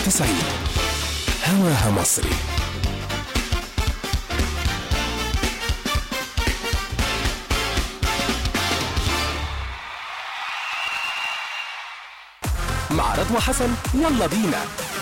92 هواها مصري مع رضوى حسن يلا بينا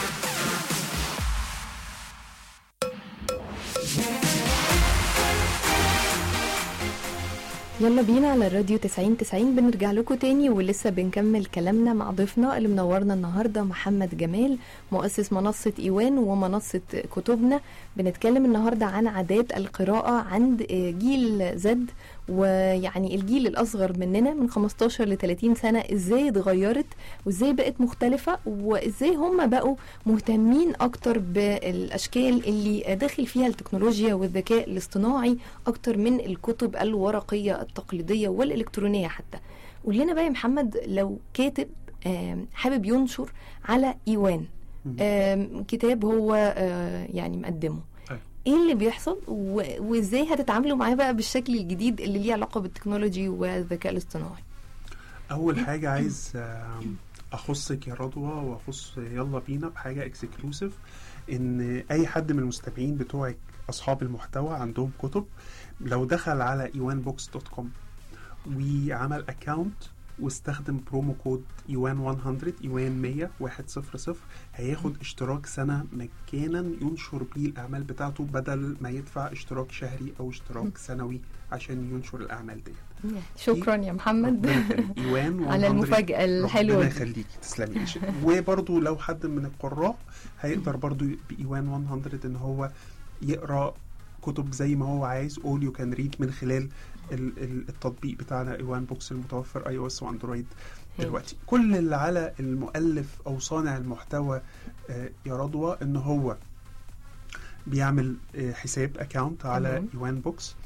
يلا بينا على الراديو 90 90 بنرجع لكم تاني ولسه بنكمل كلامنا مع ضيفنا اللي منورنا النهارده محمد جمال مؤسس منصة ايوان ومنصة كتبنا بنتكلم النهارده عن عادات القراءة عند جيل زد ويعني الجيل الاصغر مننا من 15 ل 30 سنة ازاي اتغيرت وازاي بقت مختلفة وازاي هم بقوا مهتمين اكتر بالاشكال اللي داخل فيها التكنولوجيا والذكاء الاصطناعي اكتر من الكتب الورقية التقليدية والالكترونية حتى قول لنا بقى يا محمد لو كاتب آم، حابب ينشر على ايوان آم، كتاب هو آه، يعني مقدمه أيوة. ايه اللي بيحصل و- وازاي هتتعاملوا معاه بقى بالشكل الجديد اللي ليه علاقه بالتكنولوجي والذكاء الاصطناعي اول حاجه عايز آم، اخصك يا رضوى واخص يلا بينا بحاجه اكسكلوسيف ان اي حد من المستمعين بتوعك اصحاب المحتوى عندهم كتب لو دخل على ايوان بوكس دوت كوم وعمل اكونت واستخدم برومو كود ايوان 100 ايوان 100 100 هياخد اشتراك سنه مجانا ينشر بيه الاعمال بتاعته بدل ما يدفع اشتراك شهري او اشتراك سنوي عشان ينشر الاعمال ديت شكرا يا محمد ربنا يخليك. ايوان على 100 المفاجاه الحلوه ربنا دي يخليكي تسلمي وبرضو لو حد من القراء هيقدر برضو بايوان 100 ان هو يقرا كتب زي ما هو عايز اول يو كان ريد من خلال ال- ال- التطبيق بتاعنا ايوان بوكس المتوفر اي او اس واندرويد دلوقتي كل اللي على المؤلف او صانع المحتوى آه، يا رضوى ان هو بيعمل آه، حساب اكاونت على تمام. ايوان بوكس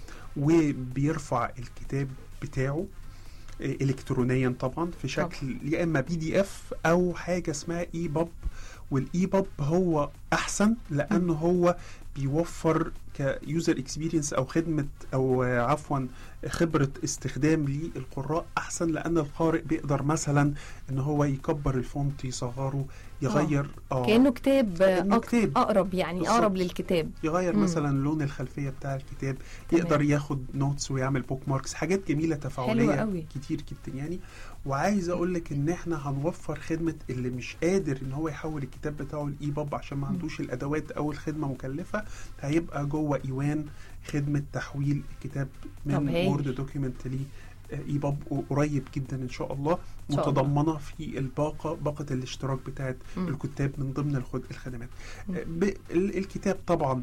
وبيرفع الكتاب بتاعه آه، الكترونيا طبعا في شكل يا اما بي دي اف او حاجه اسمها اي باب والاي باب هو احسن لانه هو بيوفر كيوزر اكسبيرينس او خدمه او آه، عفوا خبره استخدام للقراء احسن لان القارئ بيقدر مثلا ان هو يكبر الفونت يصغره يغير اه كانه كتاب كأنه أك- كتاب. اقرب يعني بالظبط. اقرب للكتاب يغير مم. مثلا لون الخلفيه بتاع الكتاب تمام. يقدر ياخد نوتس ويعمل بوك ماركس حاجات جميله تفاعليه قوي. كتير جدا يعني وعايز اقول لك ان احنا هنوفر خدمه اللي مش قادر ان هو يحول الكتاب بتاعه الاي باب عشان ما عندوش الادوات او الخدمه مكلفه هيبقى جوه ايوان خدمه تحويل الكتاب طب من هايل. وورد دوكيمنت لي اي باب قريب جدا ان شاء الله إن شاء الله. متضمنه في الباقه باقه الاشتراك بتاعت مم. الكتاب من ضمن الخد الخدمات مم. ب- ال- الكتاب طبعا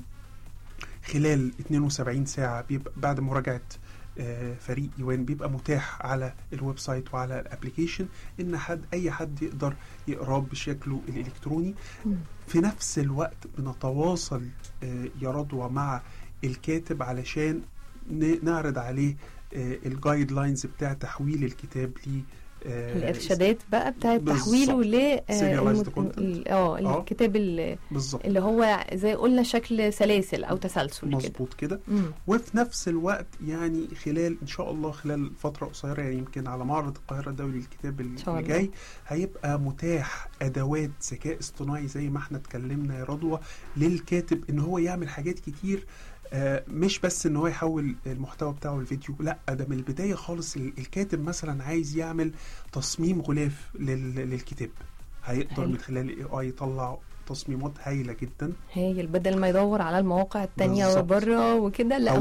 خلال 72 ساعة بيبقى بعد مراجعة آه، فريق يوان بيبقى متاح على الويب سايت وعلى الابليكيشن ان حد اي حد يقدر يقراه بشكله الالكتروني مم. في نفس الوقت بنتواصل آه، يا رضوى مع الكاتب علشان ن- نعرض عليه الجايد لاينز بتاع تحويل الكتاب ل آه، الارشادات بقى بتاعت بالظبط. تحويله ل آه، Serialized المت- content. ال- اه آه. الكتاب اللي, بالظبط اللي هو زي قلنا شكل سلاسل او تسلسل كده مظبوط كده مم. وفي نفس الوقت يعني خلال ان شاء الله خلال فتره قصيره يعني يمكن على معرض القاهره الدولي للكتاب إن شاء اللي الله. جاي هيبقى متاح ادوات ذكاء اصطناعي زي ما احنا اتكلمنا يا رضوى للكاتب ان هو يعمل حاجات كتير آه، مش بس ان هو يحول المحتوى بتاعه الفيديو لا ده من البدايه خالص ال- الكاتب مثلا عايز يعمل تصميم غلاف لل- للكتاب هيقدر حلو. من خلال الاي اي يطلع تصميمات هايله جدا هايل بدل ما يدور على المواقع التانية بالظبط. وبره وكده لا أو